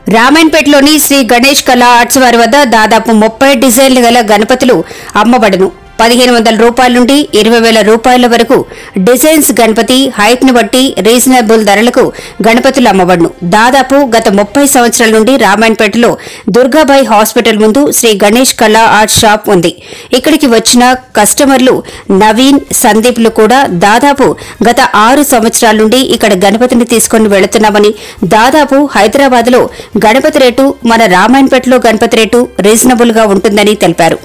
రామాయణపేటలోని శ్రీ గణేష్ కళా ఆర్ట్స్ వారి వద్ద దాదాపు ముప్పై డిజైన్లు గల గణపతులు అమ్మబడును పదిహేను వందల రూపాయల నుండి ఇరవై వేల రూపాయల వరకు డిజైన్స్ గణపతి హైట్ ను బట్టి రీజనబుల్ ధరలకు గణపతులు అమ్మబడును దాదాపు గత ముప్పై సంవత్సరాల నుండి రామాయణపేటలో దుర్గాబాయి హాస్పిటల్ ముందు శ్రీ గణేష్ కళా ఆర్ట్ షాప్ ఉంది ఇక్కడికి వచ్చిన కస్టమర్లు నవీన్ సందీప్లు కూడా దాదాపు గత ఆరు సంవత్సరాల నుండి ఇక్కడ గణపతిని తీసుకుని వెళుతున్నామని దాదాపు హైదరాబాద్ లో గణపతి రేటు మన రామాయణపేటలో గణపతి రేటు రీజనబుల్ గా ఉంటుందని తెలిపారు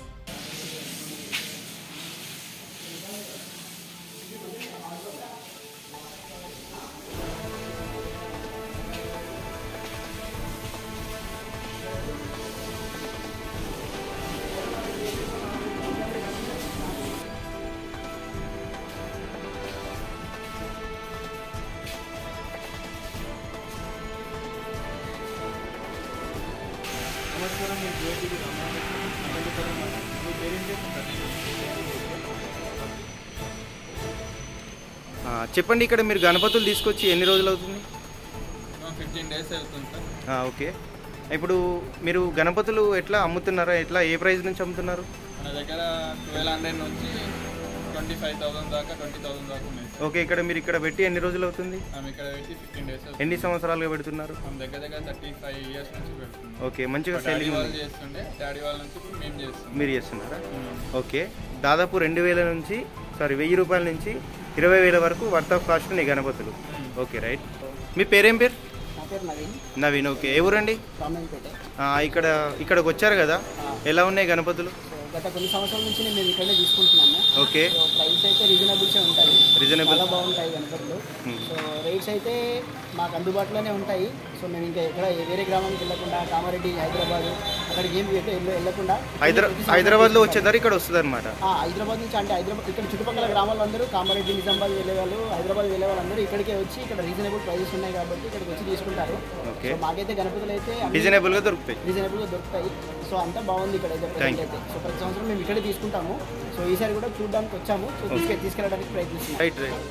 ఆ, చెప్పండి ఇక్కడ మీరు గణపతులు తీసుకొచ్చి ఎన్ని రోజులు అవుతుంది ఫిఫ్టీన్ డేస్ అవుతుంది సార్ ఆ, ఓకే ఇప్పుడు మీరు గణపతులు ఎట్లా అమ్ముతున్నారా ఎట్లా ఏ ప్రైస్ నుంచి అమ్ముతున్నారు మన దగ్గర ట్వెల్వ్ హండ్రెడ్ నుంచి ట్వంటీ ఫైవ్ థౌసండ్ దాకా ట్వంటీ థౌసండ్ దాకా ఉన్నాయి సార్ ఓకే ఇక్కడ మీరు ఇక్కడ పెట్టి ఎన్ని రోజులు అవుతుంది మేము ఇక్కడ పెట్టి ఫిఫ్టీన్ డేస్ అవుతుంది ఎన్ని సంవత్సరాలుగా పెడుతున్నారు మేము దగ్గర దగ్గర థర్టీ ఫైవ్ ఇయర్స్ నుంచి పెడుతున్నాం ఓకే మంచిగా డాడీ సెల్లింగ్ వాళ్ళు ఉంది చేస్తుండే డాడీ వాళ్ళ నుంచి ఇప్పుడు మేము చేస్తున్నాం మీరు చేస్తున్నారా ఉమ్. ఓకే దాదాపు రెండు వేల నుంచి సారీ వెయ్యి రూపాయల నుంచి ఇరవై వేల వరకు వర్త్ ఆఫ్ కాస్ట్ ఉన్నాయి గణపతులు ఓకే రైట్ మీ పేరేం పేరు నా పేరు నవీన్ నవీన్ ఓకే ఏ ఊరండి రామాయణపేట ఆ, ఇక్కడ ఇక్కడికి వచ్చారు కదా ఎలా ఉన్నాయి గణపతులు సో గత కొన్ని సంవత్సరాల నుంచి మేము ఇక్కడే తీసుకుంటున్నాము ఓకే సో ప్రైస్ అయితే రీజనబుల్సే ఉంటాయి రీజనబుల్ చాలా బాగుంటాయి గణపతులు సో రేట్స్ అయితే మాకు అందుబాటులోనే ఉంటాయి సో మేము ఇంకా ఎక్కడ వేరే గ్రామానికి వెళ్ళకుండా కామారెడ్డి హైదరాబాద్ అక్కడికి ఏం ఎక్కడ వెళ్ళ- వెళ్ళకుండా హైదరా హైదరాబాద్లో వచ్చే ధర ఇక్కడ వస్తుంది అనమాట ఆ, హైదరాబాద్ నుంచి అంటే హైదరాబాద్ ఇక్కడ చుట్టుపక్కల గ్రామాల్లో అందరూ కామారెడ్డి నిజామాబాద్ వెళ్ళే వాళ్ళు హైదరాబాద్ వెళ్ళే వాళ్ళందరూ ఇక్కడికే వచ్చి ఇక్కడ రీజనబుల్ ప్రైజెస్ ఉన్నాయి కాబట్టి ఇక్కడికి వచ్చి తీసుకుంటారు ఓకే సో మాకైతే గణపతులు అయితే అన్ని రీజనబుల్గా దొరుకుతాయి రీజనబుల్గా దొరుకుతాయి సో అంతా బాగుంది ఇక్కడ అయితే ప్రజెంట్ అయితే సో ప్రతి సంవత్సరం మేము ఇక్కడే తీసుకుంటాము సో ఈసారి కూడా చూడడానికి వచ్చాము సో తీసుకె తీసుకెళ్ళడానికి ప్రయత్నిస్తున్నాం రైట్ రైట్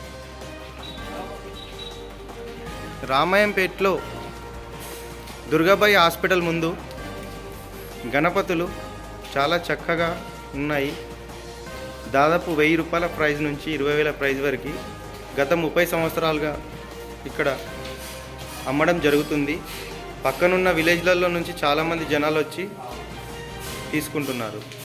రామాయంపేట్లో దుర్గాబాయి హాస్పిటల్ ముందు గణపతులు చాలా చక్కగా ఉన్నాయి దాదాపు వెయ్యి రూపాయల ప్రైజ్ నుంచి ఇరవై వేల ప్రైజ్ వరకు గత ముప్పై సంవత్సరాలుగా ఇక్కడ అమ్మడం జరుగుతుంది పక్కనున్న విలేజ్లలో నుంచి చాలామంది జనాలు వచ్చి తీసుకుంటున్నారు